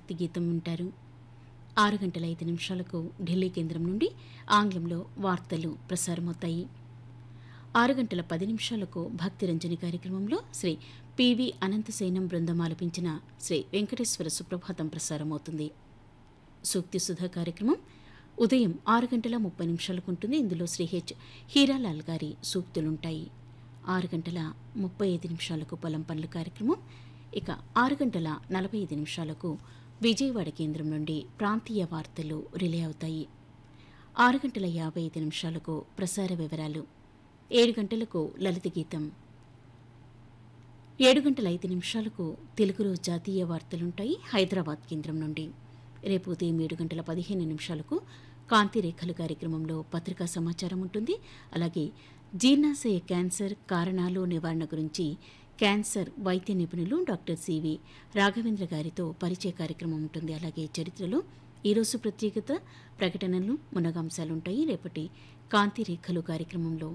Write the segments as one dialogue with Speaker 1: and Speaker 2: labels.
Speaker 1: భక్తి గీతం వింటారు ఆరు గంటల ఐదు నిమిషాలకు ఢిల్లీ కేంద్రం నుండి ఆంగ్లంలో వార్తలు ప్రసారమవుతాయి ఆరు గంటల పది నిమిషాలకు భక్తి రంజని కార్యక్రమంలో శ్రీ పివి అనంతసేనం బృందం ఆలపించిన శ్రీ వెంకటేశ్వర సుప్రభాతం ప్రసారమవుతుంది సూక్తి సుధా కార్యక్రమం ఉదయం ఆరు గంటల ముప్పై నిమిషాలకు ఉంటుంది ఇందులో శ్రీ హెచ్ హీరాలాల్ గారి సూక్తులుంటాయి ఆరు గంటల ముప్పై ఐదు నిమిషాలకు పొలం పనుల కార్యక్రమం ఇక ఆరు గంటల నలభై ఐదు నిమిషాలకు విజయవాడ కేంద్రం నుండి ప్రాంతీయ వార్తలు రిలే అవుతాయి ఆరు గంటల యాభై ఐదు నిమిషాలకు ప్రసార వివరాలు ఏడు గంటలకు లలిత గీతం ఏడు గంటల ఐదు నిమిషాలకు తెలుగులో జాతీయ వార్తలుంటాయి హైదరాబాద్ కేంద్రం నుండి రేపు ఉదయం ఏడు గంటల పదిహేను నిమిషాలకు కాంతి రేఖలు కార్యక్రమంలో పత్రికా సమాచారం ఉంటుంది అలాగే జీర్ణాశయ క్యాన్సర్ కారణాలు నివారణ గురించి క్యాన్సర్ వైద్య నిపుణులు డాక్టర్ సివి రాఘవేంద్ర గారితో పరిచయ కార్యక్రమం ఉంటుంది అలాగే చరిత్రలో ఈరోజు ప్రత్యేకత ప్రకటనలు మునగాంశాలుంటాయి రేపటి కాంతి రేఖలు కార్యక్రమంలో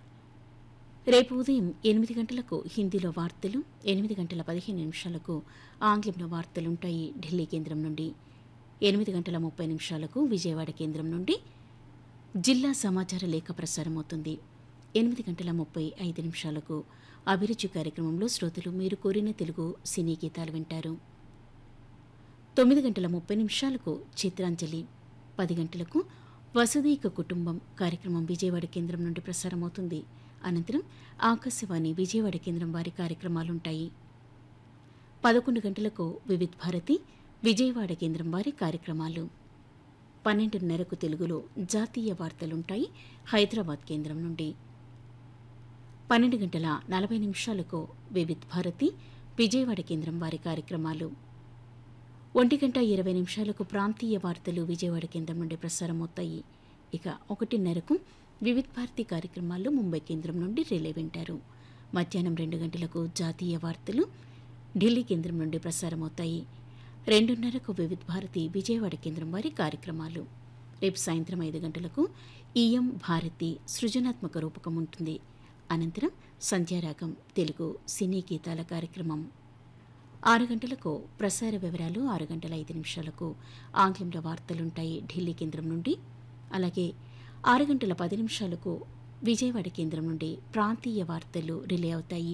Speaker 1: రేపు ఉదయం ఎనిమిది గంటలకు హిందీలో వార్తలు ఎనిమిది గంటల పదిహేను నిమిషాలకు ఆంగ్లంలో వార్తలుంటాయి ఢిల్లీ కేంద్రం నుండి ఎనిమిది గంటల ముప్పై నిమిషాలకు విజయవాడ కేంద్రం నుండి జిల్లా సమాచార లేఖ ప్రసారమవుతుంది ఎనిమిది గంటల ముప్పై ఐదు నిమిషాలకు అభిరుచి కార్యక్రమంలో శ్రోతలు మీరు కోరిన తెలుగు సినీ గీతాలు వింటారు తొమ్మిది గంటల ముప్పై నిమిషాలకు చిత్రాంజలి పది గంటలకు వసుదైక కుటుంబం కార్యక్రమం విజయవాడ కేంద్రం నుండి ప్రసారమవుతుంది అనంతరం ఆకాశవాణి విజయవాడ కేంద్రం వారి కార్యక్రమాలుంటాయి పదకొండు గంటలకు వివిధ్ భారతి విజయవాడ కేంద్రం వారి కార్యక్రమాలు పన్నెండున్నరకు తెలుగులో జాతీయ వార్తలుంటాయి హైదరాబాద్ కేంద్రం నుండి పన్నెండు గంటల నలభై నిమిషాలకు వివిధ్ భారతి విజయవాడ కేంద్రం వారి కార్యక్రమాలు ఒంటి గంట ఇరవై నిమిషాలకు ప్రాంతీయ వార్తలు విజయవాడ కేంద్రం నుండి ప్రసారమవుతాయి ఇక ఒకటిన్నరకు వివిధ్ భారతి కార్యక్రమాల్లో ముంబై కేంద్రం నుండి రిలే వింటారు మధ్యాహ్నం రెండు గంటలకు జాతీయ వార్తలు ఢిల్లీ కేంద్రం నుండి ప్రసారమవుతాయి రెండున్నరకు వివిధ్ భారతి విజయవాడ కేంద్రం వారి కార్యక్రమాలు రేపు సాయంత్రం ఐదు గంటలకు ఈఎం భారతి సృజనాత్మక రూపకం ఉంటుంది అనంతరం సంధ్యారాగం తెలుగు సినీ గీతాల కార్యక్రమం ఆరు గంటలకు ప్రసార వివరాలు ఆరు గంటల ఐదు నిమిషాలకు ఆంగ్లంలో వార్తలుంటాయి ఢిల్లీ కేంద్రం నుండి అలాగే ఆరు గంటల పది నిమిషాలకు విజయవాడ కేంద్రం నుండి ప్రాంతీయ వార్తలు రిలే అవుతాయి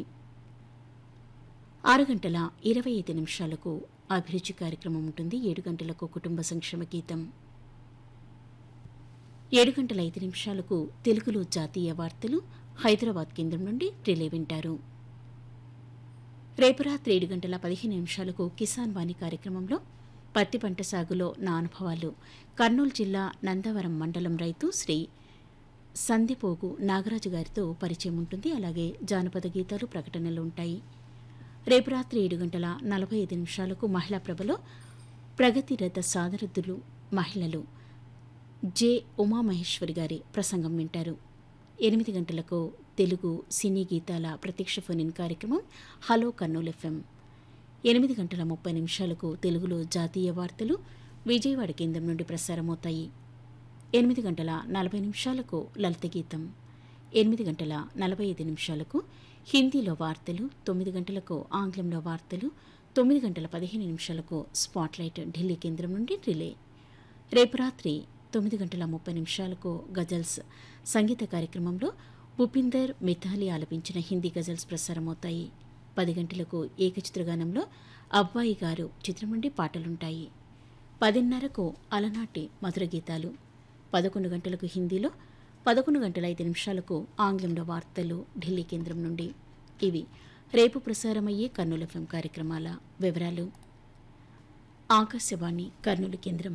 Speaker 1: ఆరు గంటల ఇరవై ఐదు నిమిషాలకు అభిరుచి కార్యక్రమం ఉంటుంది ఏడు గంటలకు కుటుంబ సంక్షేమ గీతం ఏడు గంటల ఐదు నిమిషాలకు తెలుగులో జాతీయ వార్తలు హైదరాబాద్ కేంద్రం నుండి రిలే వింటారు రేపు రాత్రి ఏడు గంటల పదిహేను నిమిషాలకు కిసాన్ వాణి కార్యక్రమంలో పత్తి పంట సాగులో నా అనుభవాలు కర్నూలు జిల్లా నందవరం మండలం రైతు శ్రీ సందిపోగు నాగరాజు గారితో పరిచయం ఉంటుంది అలాగే జానపద గీతాలు ప్రకటనలు ఉంటాయి రేపు రాత్రి ఏడు గంటల నలభై ఐదు నిమిషాలకు మహిళా ప్రభలో ప్రగతి రథ సాదరథులు మహిళలు జె ఉమామహేశ్వరి గారి ప్రసంగం వింటారు ఎనిమిది గంటలకు తెలుగు సినీ గీతాల ప్రత్యక్ష ఫోన్ కార్యక్రమం హలో కర్నూలు ఎఫ్ఎం ఎనిమిది గంటల ముప్పై నిమిషాలకు తెలుగులో జాతీయ వార్తలు విజయవాడ కేంద్రం నుండి ప్రసారమవుతాయి ఎనిమిది గంటల నలభై నిమిషాలకు లలిత గీతం ఎనిమిది గంటల నలభై ఐదు నిమిషాలకు హిందీలో వార్తలు తొమ్మిది గంటలకు ఆంగ్లంలో వార్తలు తొమ్మిది గంటల పదిహేను నిమిషాలకు స్పాట్లైట్ ఢిల్లీ కేంద్రం నుండి రిలే రేపు రాత్రి తొమ్మిది గంటల ముప్పై నిమిషాలకు గజల్స్ సంగీత కార్యక్రమంలో భూపిందర్ మిథాలి ఆలపించిన హిందీ గజల్స్ ప్రసారమవుతాయి పది గంటలకు ఏకచిత్రగానంలో అబ్బాయి గారు చిత్రం నుండి పాటలుంటాయి పదిన్నరకు అలనాటి మధుర గీతాలు పదకొండు గంటలకు హిందీలో పదకొండు గంటల ఐదు నిమిషాలకు ఆంగ్లంలో వార్తలు ఢిల్లీ కేంద్రం నుండి ఇవి రేపు ప్రసారమయ్యే కర్నూలు ఎఫ్ఎం కార్యక్రమాల వివరాలు ఆకాశవాణి కర్నూలు కేంద్రం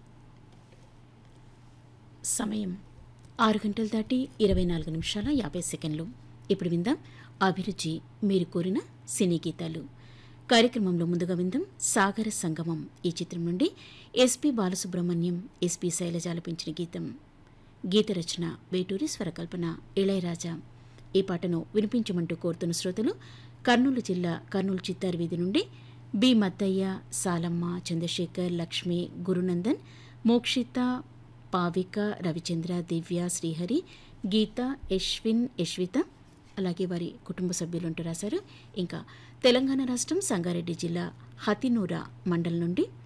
Speaker 1: సమయం ఆరు గంటలు దాటి ఇరవై నాలుగు నిమిషాల యాభై సెకండ్లు ఇప్పుడు విందాం అభిరుచి మీరు కోరిన సినీ గీతాలు కార్యక్రమంలో ముందుగా విందాం సాగర సంగమం ఈ చిత్రం నుండి ఎస్పి బాలసుబ్రహ్మణ్యం ఎస్పి శైలజ ఆలపించిన గీతం గీత రచన వేటూరి స్వరకల్పన ఇళయరాజా ఈ పాటను వినిపించమంటూ కోరుతున్న శ్రోతలు కర్నూలు జిల్లా కర్నూలు చిత్తారు వీధి నుండి బి మద్దయ్య సాలమ్మ చంద్రశేఖర్ లక్ష్మి గురునందన్ మోక్షిత పావిక రవిచంద్ర దివ్య శ్రీహరి గీత యశ్విన్ యశ్విత అలాగే వారి కుటుంబ సభ్యులు అంటూ రాశారు ఇంకా తెలంగాణ రాష్ట్రం సంగారెడ్డి జిల్లా హతినూర మండలం నుండి